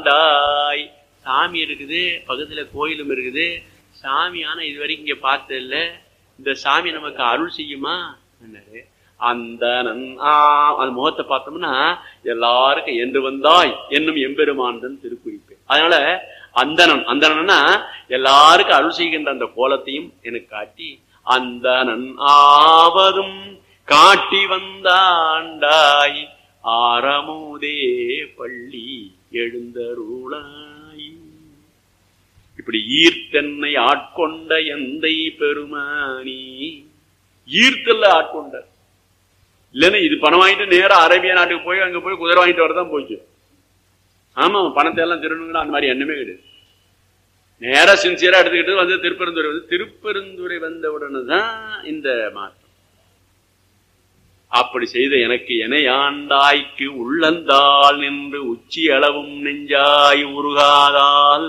ஆண்டாய் சாமி இருக்குது பக்கத்துல கோயிலும் இருக்குது சாமி ஆனா இது வரைக்கும் இங்க பார்த்தது இல்ல இந்த சாமி நமக்கு அருள் செய்யுமா என்னாரு அந்த அந்த முகத்தை பார்த்தோம்னா எல்லாருக்கும் என்று வந்தாய் என்னும் எம்பெருமான் திருக்குறிப்பு அதனால அந்தணன் அந்தணன்னா எல்லாருக்கும் அருள் செய்கின்ற அந்த கோலத்தையும் எனக்கு காட்டி அந்தணன் ஆவதும் காட்டி வந்தாண்டாய் ஆரமுதே பள்ளி எழுந்தருளாய் இப்படி ஈர்த்தென்னை ஆட்கொண்ட எந்தை பெருமானி ஈர்த்தல்ல ஆட்கொண்ட இல்லைன்னா இது பணம் வாங்கிட்டு நேரா அரேபியா நாட்டுக்கு போய் அங்க போய் குதிரை வாங்கிட்டு வரதான் போச்சு ஆமா பணத்தை எல்லாம் திருடணுங்கிற அந்த மாதிரி எண்ணமே கிடையாது நேரா சின்சியரா எடுத்துக்கிட்டு வந்து திருப்பெருந்துறை வந்து திருப்பெருந்துறை வந்த உடனே தான் இந்த மாற்றம் அப்படி செய்த எனக்கு எனையாண்டாய்க்கு உள்ளந்தால் நின்று உச்சி அளவும் நெஞ்சாய் உருகாதால்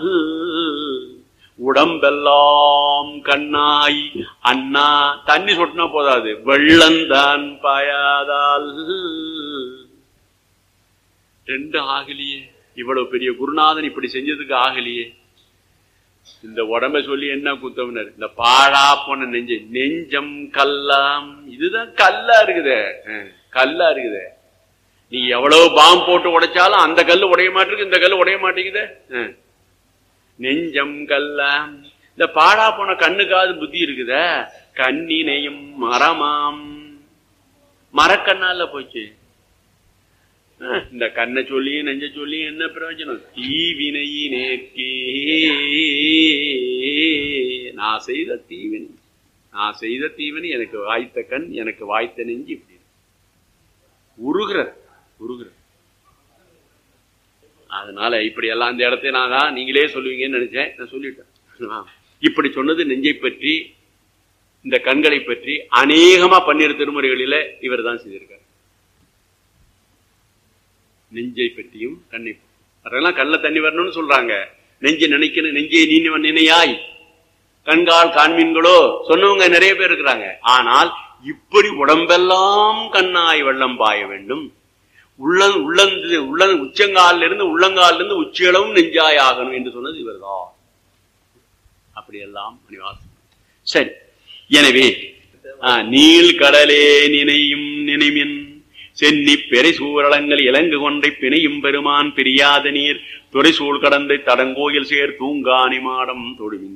உடம்பெல்லாம் கண்ணாய் அண்ணா தண்ணி சொட்டினா போதாது வெள்ளந்தான் பாயாதால் ரெண்டு ஆகலியே இவ்வளவு பெரிய குருநாதன் இப்படி செஞ்சதுக்கு ஆகலியே இந்த உடம்ப சொல்லி என்ன குத்தவனர் இந்த பாழா போன நெஞ்சு நெஞ்சம் கல்லாம் இதுதான் கல்லா இருக்குதே கல்லா இருக்குதே நீ எவ்வளவு பாம் போட்டு உடைச்சாலும் அந்த கல்லு உடைய மாட்டிருக்கு இந்த கல்லு உடைய மாட்டேங்குதே நெஞ்சம் கல்லாம் இந்த பாழா போன கண்ணுக்காவது புத்தி இருக்குத கண்ணினையும் மரமாம் மரக்கண்ணால போச்சு இந்த கண்ணை சொல்லி நெஞ்ச சொல்லி என்ன பிரயோஜனம் தீவினையினேற்கே நான் செய்த தீவினை நான் செய்த தீவினை எனக்கு வாய்த்த கண் எனக்கு வாய்த்த நெஞ்சு இப்படி உருகிற உருகிற அதனால இப்படி எல்லாம் அந்த இடத்த நான் தான் நீங்களே சொல்லுவீங்கன்னு நினைச்சேன் நான் சொல்லிட்டேன் இப்படி சொன்னது நெஞ்சை பற்றி இந்த கண்களை பற்றி அநேகமா பன்னிரு திருமுறைகளில இவர் தான் செய்திருக்கார் நெஞ்சை பற்றியும் கண்ணை அதெல்லாம் கண்ணில் தண்ணி வரணும்னு சொல்றாங்க நெஞ்சை நினைக்கணும் நெஞ்சை நீ நினையாய் கண்கால் காண்மீன்களோ சொன்னவங்க நிறைய பேர் இருக்கிறாங்க ஆனால் இப்படி உடம்பெல்லாம் கண்ணாய் வெள்ளம் பாய வேண்டும் உள்ள உள்ளந்து உள்ள உச்சங்காலில் இருந்து உள்ளங்காலில் இருந்து உச்சியளவும் நெஞ்சாய் ஆகணும் என்று சொன்னது இவர்தான் அப்படியெல்லாம் மணிவாசம் சரி எனவே நீள் கடலே நினையும் நினைமின் சென்னி பெரை சூரளங்கள் இலங்கு கொன்றை பிணையும் பெருமான் பிரியாத நீர் துறை சூழ் கடந்தை தடங்கோயில் சேர் தூங்கானி மாடம் தொடுமின்